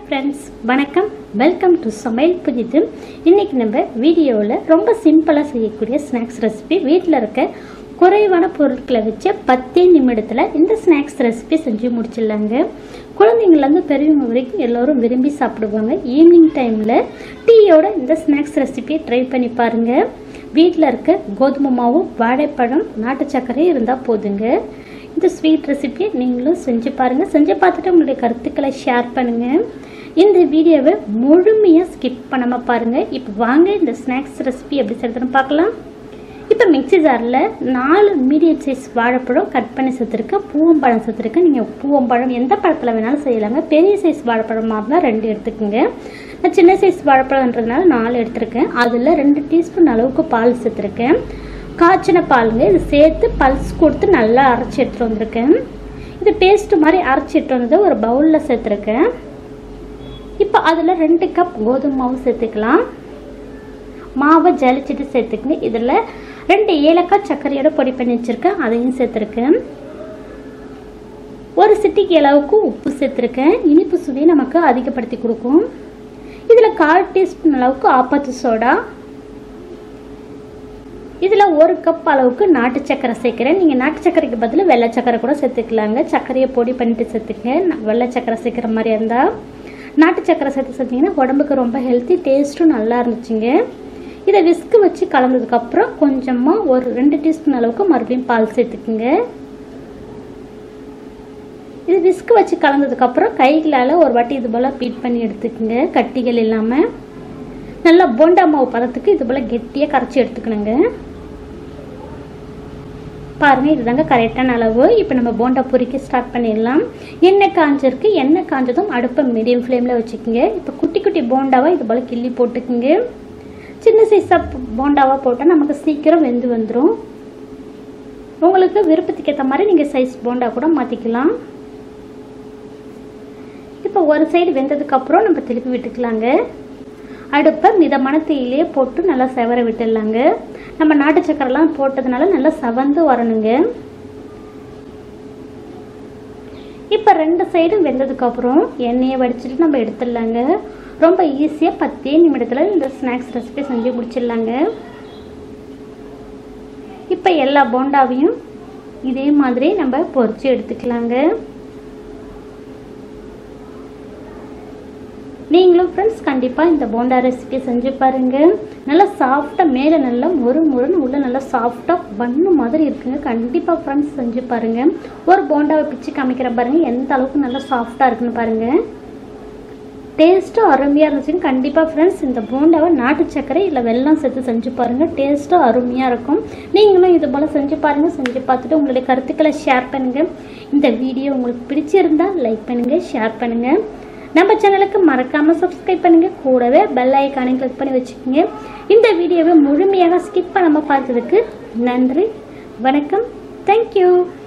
friends வணக்கம் welcome to சமையல் புதிது இன்னைக்கு நம்ம வீடியோவில் ரொம்ப சிம்பிளாக செய்யக்கூடிய ஸ்நாக்ஸ் ரெசிபி வீட்டில் இருக்க குறைவான பொருட்களை வச்சு பத்தே நிமிடத்தில் இந்த ஸ்நாக்ஸ் ரெசிபி செஞ்சு முடிச்சிடலாங்க குழந்தைங்கள்லேருந்து பெரியவங்க வரைக்கும் எல்லோரும் விரும்பி சாப்பிடுவாங்க ஈவினிங் டைமில் டீயோட இந்த ஸ்நாக்ஸ் ரெசிபியை ட்ரை பண்ணி பாருங்கள் வீட்டில் இருக்க கோதுமை மாவும் வாழைப்பழம் நாட்டு சர்க்கரையும் இருந்தால் போதுங்க இந்த ஸ்வீட் ரெசிபியை நீங்களும் செஞ்சு பாருங்கள் செஞ்சு பார்த்துட்டு உங்களுடைய கருத்துக்களை ஷேர் பண்ணுங்கள் இந்த வீடியோவை முழுமையாக ஸ்கிப் பண்ணாமல் பாருங்கள் இப்போ வாங்க இந்த ஸ்நாக்ஸ் ரெசிபி எப்படி செய்யறதுன்னு பார்க்கலாம் இப்போ மிக்ஸி ஜாரில் நாலு மீடியம் சைஸ் வாழைப்பழம் கட் பண்ணி சேர்த்துருக்கேன் பூவம்பழம் சேர்த்துருக்கேன் நீங்கள் பூவம்பழம் எந்த பழத்தில் வேணாலும் செய்யலாங்க பெரிய சைஸ் வாழைப்பழமாக இருந்தால் ரெண்டு எடுத்துக்கோங்க நான் சின்ன சைஸ் வாழைப்பழம்ன்றதுனால நாலு எடுத்திருக்கேன் அதில் ரெண்டு டீஸ்பூன் அளவுக்கு பால் சேர்த்துருக்கேன் காய்ச்சின பாலுங்க இது சேர்த்து பல்ஸ் கொடுத்து நல்லா அரைச்சி எடுத்துகிட்டு வந்திருக்கேன் இது பேஸ்ட் மாதிரி அரைச்சி எடுத்துட்டு வந்ததை ஒரு பவுலில் சேர்த்துருக்கேன் இப்போ அதில் ரெண்டு கப் கோதுமை மாவு சேர்த்துக்கலாம் மாவை ஜலிச்சிட்டு சேர்த்துக்குங்க இதில் ரெண்டு ஏலக்காய் சர்க்கரையோட பொடி பண்ணி வச்சுருக்கேன் அதையும் சேர்த்துருக்கேன் ஒரு சிட்டிக்கு அளவுக்கு உப்பு சேர்த்துருக்கேன் இனிப்பு சுவையை நமக்கு அதிகப்படுத்தி கொடுக்கும் இதில் கால் டீஸ்பூன் அளவுக்கு ஆப்பத்து சோடா இதில் ஒரு கப் அளவுக்கு நாட்டு சக்கரை சேர்க்குறேன் நீங்கள் நாட்டு சக்கரைக்கு பதில் வெள்ளை சக்கரை கூட சேர்த்துக்கலாங்க சர்க்கரையை பொடி பண்ணிட்டு சேர்த்துக்கங்க வெள்ளை சக்கரை சேர்க்குற மாதிரி இருந்தால் நாட்டு சக்கரை சேர்த்து சேர்த்திங்கன்னா உடம்புக்கு ரொம்ப ஹெல்த்தி டேஸ்ட்டும் நல்லா இருந்துச்சுங்க இதை விஸ்கு வச்சு கலந்ததுக்கப்புறம் கொஞ்சமாக ஒரு ரெண்டு டீஸ்பூன் அளவுக்கு மறுபடியும் பால் சேர்த்துக்குங்க இது விஸ்கு வச்சு கலந்ததுக்கப்புறம் கைகளால் ஒரு வாட்டி இது போல் பீட் பண்ணி எடுத்துக்கோங்க கட்டிகள் இல்லாமல் நல்லா போண்டா மாவு பதத்துக்கு இது போல் கெட்டியாக கரைச்சி எடுத்துக்கணுங்க பாருங்கள் இதுதாங்க கரெக்டான அளவு இப்போ நம்ம போண்டா பொரிக்க ஸ்டார்ட் பண்ணிடலாம் எண்ணெய் காஞ்சிருக்கு எண்ணெய் காஞ்சதும் அடுப்பை மீடியம் ஃப்ளேமில் வச்சுக்கோங்க இப்போ குட்டி குட்டி போண்டாவாக இது போல் கிள்ளி போட்டுக்குங்க சின்ன சைஸாக போண்டாவாக போட்டால் நமக்கு சீக்கிரம் வெந்து வந்துடும் உங்களுக்கு விருப்பத்துக்கு ஏற்ற மாதிரி நீங்கள் சைஸ் போண்டா கூட மாற்றிக்கலாம் இப்போ ஒரு சைடு வெந்ததுக்கப்புறம் நம்ம திருப்பி விட்டுக்கலாங்க அடுப்பை மிதமான தீயிலே போட்டு நல்லா செவர விட்டுடலாங்க நம்ம நாட்டு சக்கரைலாம் போட்டதுனால நல்லா செவந்து வரணுங்க இப்போ ரெண்டு சைடும் வெந்ததுக்கப்புறம் எண்ணெயை வடிச்சிட்டு நம்ம எடுத்துடலாங்க ரொம்ப ஈஸியாக பத்தே நிமிடத்தில் இந்த ஸ்நாக்ஸ் ரெசிபி செஞ்சு முடிச்சிடலாங்க இப்போ எல்லா போண்டாவையும் இதே மாதிரி நம்ம பொரிச்சு எடுத்துக்கலாங்க நீங்களும் ஃப்ரெண்ட்ஸ் கண்டிப்பாக இந்த போண்டா ரெசிபி செஞ்சு பாருங்கள் நல்லா சாஃப்டாக மேலே நல்லா மொறு மொறுன்னு உள்ள நல்லா சாஃப்டாக பண்ணு மாதிரி இருக்குங்க கண்டிப்பாக ஃப்ரெண்ட்ஸ் செஞ்சு பாருங்கள் ஒரு போண்டாவை பிச்சு காமிக்கிற பாருங்கள் எந்த அளவுக்கு நல்லா சாஃப்டாக இருக்குன்னு பாருங்கள் டேஸ்ட்டும் அருமையாக இருந்துச்சுங்க கண்டிப்பாக ஃப்ரெண்ட்ஸ் இந்த போண்டாவை நாட்டு சர்க்கரை இல்லை வெல்லம் சேர்த்து செஞ்சு பாருங்கள் டேஸ்ட்டும் அருமையாக இருக்கும் நீங்களும் இது போல் செஞ்சு பாருங்கள் செஞ்சு பார்த்துட்டு உங்களுடைய கருத்துக்களை ஷேர் பண்ணுங்கள் இந்த வீடியோ உங்களுக்கு பிடிச்சிருந்தா லைக் பண்ணுங்கள் ஷேர் பண்ணுங்கள் நம்ம சேனலுக்கு மறக்காமல் சப்ஸ்கிரைப் பண்ணுங்கள் கூடவே பெல் ஐக்கானை கிளிக் பண்ணி வச்சுக்கோங்க இந்த வீடியோவை முழுமையாக ஸ்கிப் பண்ணாமல் பார்த்ததுக்கு நன்றி வணக்கம் தேங்க்யூ